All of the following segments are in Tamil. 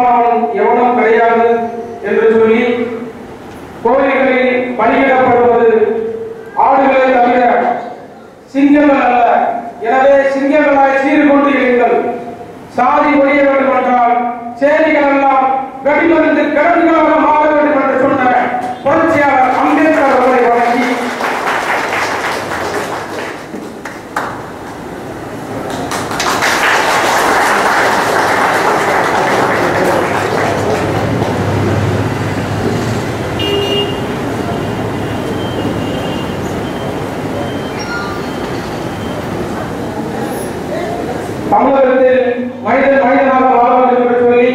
மோசமானவன் எவனும் கிடையாது என்று சொல்லி கோயில்களில் பலியிடப்படுவது ஆடுகளை தவிர சிங்கங்கள் அல்ல எனவே சிங்கங்களாய் சீர்கொண்டு இருங்கள் சாதி ஒழிய வேண்டும் என்றால் சேரிகள் எல்லாம் வெடிமருந்து கிழங்குகளாக மாற வேண்டும் என்று சொன்ன புரட்சியாளர் அம்பேத்கர் அவர்களை வணங்கி தமிழகத்தில் மனிதன் மனிதனாக வாழ வேண்டும் என்று சொல்லி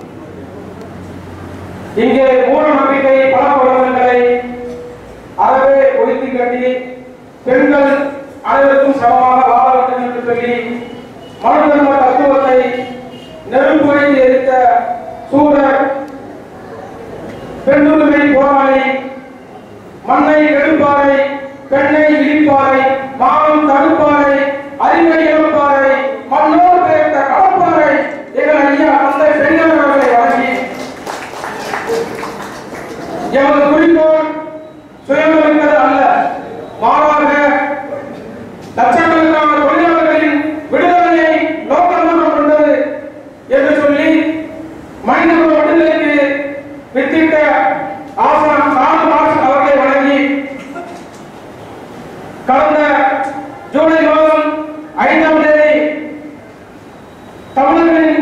இங்கே மூட நம்பிக்கை பழக்க வழக்கங்களை அறவே ஒழித்து கட்டி பெண்கள் அனைவருக்கும் சமமாக வாழ வேண்டும் என்று சொல்லி மனு தர்ம தத்துவத்தை நெருப்பு வைத்து எரித்த சூரர் பெண்ணுரிமை போராளி மண்ணை எடுப்பாரை பெண்ணை இடிப்பாரை மானம் தடுப்பாரை அறிவை இழப்பாரை மண்ணோடு பெயர்த்த கலப்பாரை எங்கள் ஐயா தந்தை பெரியார் அவர்களை வழங்கி எமது குறிக்கோள் சுயநலமிக்கது அல்ல மாறாக லட்சக்கணக்கான தொழிலாளர்களின் விடுதலையை நோக்கமாக கொண்டது என்று சொல்லி மனித விடுதலைக்கு வித்திட்ட ஆசான் சாது மார்க்ஸ் அவர்களை வழங்கி கடந்த ஜூலை மாதம் ஐந்தாம் தேதி தமிழர்களின்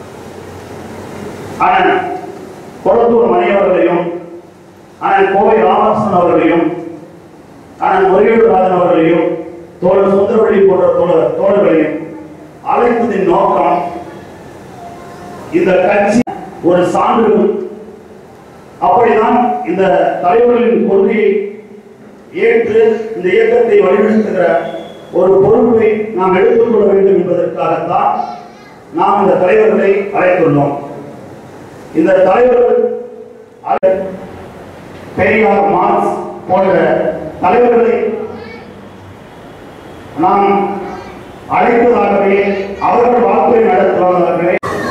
அண்ணன் கொளத்தூர் மணி அவர்களையும் அண்ணன் கோவை ராமகிருஷ்ணன் அவர்களையும் அண்ணன் முருகேடு ராஜன் அவர்களையும் தோழர் சுந்தரவழி போன்ற தோழர் தோழர்களையும் அழைப்பதின் நோக்கம் இந்த கட்சி ஒரு சான்று அப்படிதான் இந்த தலைவர்களின் கொள்கையை ஏற்று இந்த இயக்கத்தை வழிநடத்துகிற ஒரு பொறுப்பை நாம் எடுத்துக்கொள்ள வேண்டும் என்பதற்காகத்தான் நாம் இந்த தலைவர்களை அழைத்துள்ளோம் இந்த தலைவர்கள் அ- பெரியார் மார்க்ஸ் போன்ற தலைவர்களை நாம் அழைத்ததாகவே அவர்கள் வாக்குரை நடத்துவதாகவே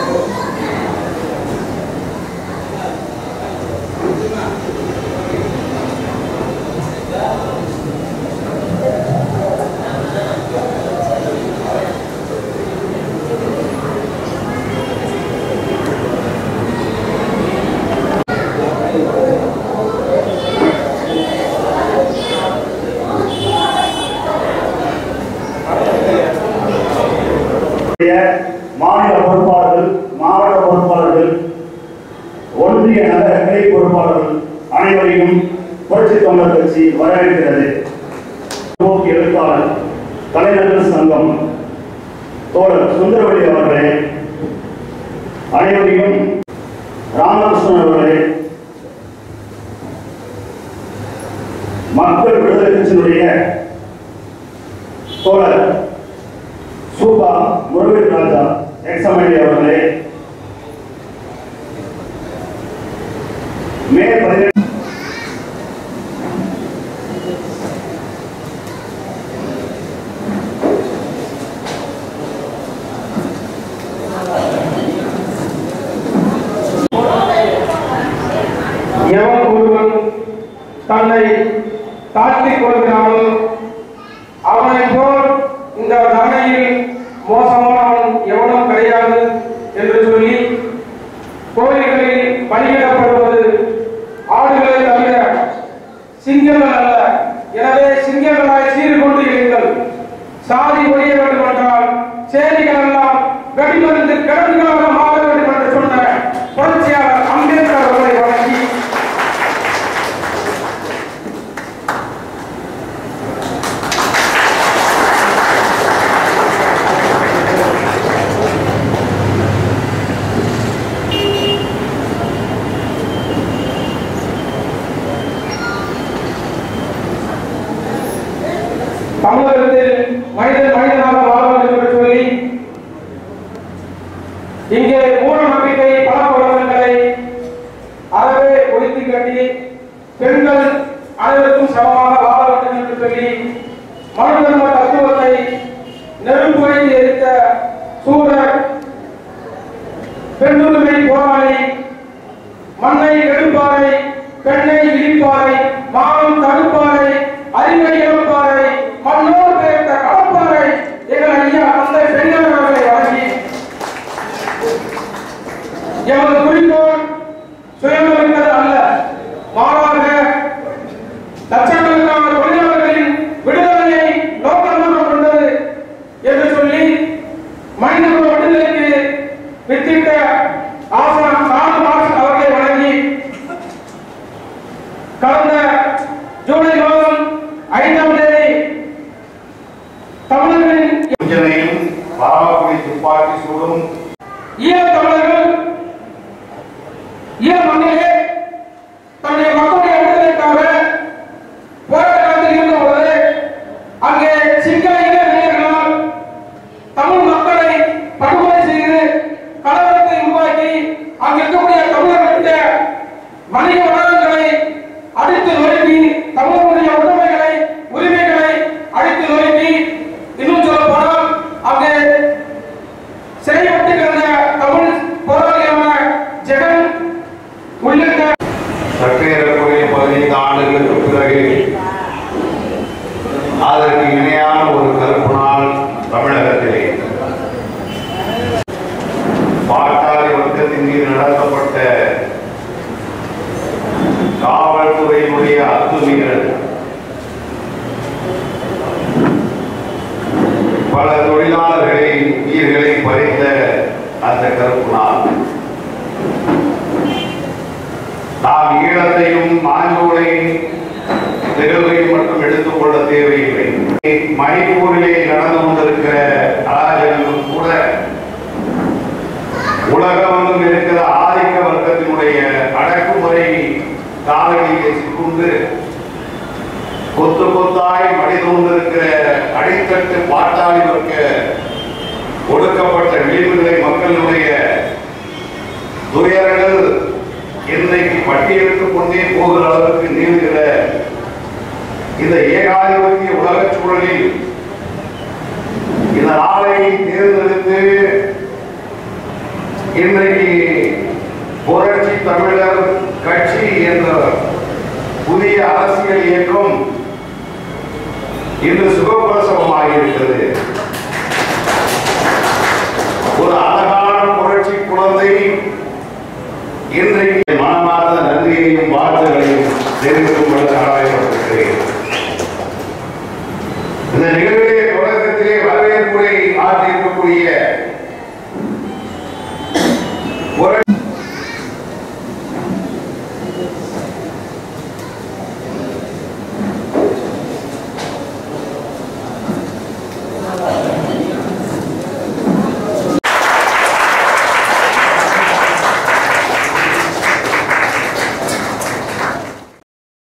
உடைய மாநில பொறுப்பாளர்கள் மாவட்ட பொறுப்பாளர்கள் ஒன்றிய நகர கிளை பொறுப்பாளர்கள் அனைவரையும் புரட்சி தமிழர் கட்சி வரவேற்கிறது போக்கு எழுத்தாளர் கலைஞர்கள் சங்கம் தோழர் சுந்தரவழி அவர்களே அனைவரையும் ராமகிருஷ்ணன் அவர்களே மக்கள் விடுதலை கட்சியினுடைய தோழர் சூபா முருகன் ராஜா எக்ஸமேடி அவர்களே மே பதினெட்டு எவன் ஒருவன் தன்னை தாழ்த்திக் கொள்கிறானோ அவனைப் போல் இந்த தரணையில் மோசமானவன் எவனும் கிடையாது என்று சொல்லி கோயில்களில் பலியிடப்படுவது ஆடுகளை தவிர சிங்கங்கள் அல்ல எனவே சிங்கங்களாய் சீர்கொண்டு இருங்கள் சாதி ஒழிய வேண்டும் என்றால் சேரிகள் எல்லாம் வெடிமருந்து கிழங்குகளாக மாற வேண்டும் என்று சொன்ன புரட்சியாளர் அம்பேத்கர் அவர்களை வணங்கி தமிழகத்தில் மனிதன் மனிதனாக வாழ வேண்டும் என்று சொல்லி இங்கே மூட நம்பிக்கை பழக்க வழக்கங்களை அறவே ஒழித்து கட்டி பெண்கள் அனைவருக்கும் சமமாக வாழ வேண்டும் என்று சொல்லி மனு தர்ம தத்துவத்தை நெருப்பு வைத்து எரித்த சூரர் பெண்ணுரிமை போராளி மண்ணை எடுப்பாரை பெண்ணை இடிப்பாரை மானம் தடுப்பாரை அறிவை இழப்பாரை மண்ணோர் பெயர்த்த கடப்பாரை எங்கள் ஐயா தந்தை பெரியார் அவர்களை வழங்கி எமது குறிக்கோள் சுயநலமிக்கது அல்ல மாறாக லட்சக்கணக்கான தொழிலாளர்களின் விடுதலையை நோக்கமாக கொண்டது என்று சொல்லி மனிதகுல விடுதலைக்கு வித்திட்ட ஆசனம் கார்ல் மார்க்ஸ் அவர்களை வழங்கி கடந்த ஜூலை மாதம் ஐந்தாம் தேதி தமிழர்களின் இன்ஜனையும் பராமரி துப்பாக்கி சூடும் ஈழ தமிழர்கள் ஈழ மண்ணிலே தன்னுடைய மக்களுடைய விடுதலைக்காக போராட்டத்தில் இருந்த பொழுது அங்கே சிங்கள ஈழ இளைஞர்களால் தமிழ் மக்களை படுகொலை செய்து கலவரத்தை உருவாக்கி அங்கு இருக்கக்கூடிய தமிழர்களுடைய வணிக வளாகங்களை அடித்து நொறுக்கி தமிழர்களுடைய உடைமைகளை உரிமைகளை அடித்து நொறுக்கி இன்னும் சொல்ல போனால் அங்கே சிறைப்பட்டு கிடந்த தமிழ் போராளியான ஜெகன் உள்ளிட்ட சற்றேறக்குறைய பதினைந்து ஆண்டுகளுக்கு பிறகு அதற்கு இணையான ஒரு கருப்பு நாள் தமிழகத்திலே பாட்டாளி வர்க்கத்தின் மீது நடத்தப்பட்ட காவல்துறையினுடைய அத்துமீறல் பல தொழிலாளர்களை உயிர்களை பறித்த அந்த கருப்பு நாள் நாம் ஈழத்தையும் மாஞ்சோலையும் நிகழ்வையும் மட்டும் எடுத்துக்கொள்ள தேவையில்லை மணிப்பூரிலே நடந்து கொண்டிருக்கிற அராஜகங்களும் கூட உலகம் இருக்கிற ஆதிக்க வர்க்கத்தினுடைய அடக்குமுறை காலனியை சிக்குண்டு கொத்து கொத்தாய் மடிந்து கொண்டிருக்கிற அடித்தட்டு பாட்டாளி வர்க்க ஒடுக்கப்பட்ட விளிம்புநிலை மக்களுடைய துயரங்கள் இன்றைக்கு பட்டியலிட்டுக் கொண்டே போகிற அளவுக்கு நீளுகிற இந்த ஏகாதிபத்திய உலக சூழலில் இந்த நாளை தேர்ந்தெடுத்து இன்றைக்கு புரட்சி தமிழர் கட்சி என்ற புதிய அரசியல் இயக்கம் இன்று சுகப்பிரசவமாக இருக்கிறது ஒரு அழகான புரட்சி குழந்தை இன்றைக்கு மனமார்ந்த நன்றியையும் வாழ்த்துகளையும் தெரிவிக்கும் பொழுது ஆராயப்பட்டிருக்கிறேன்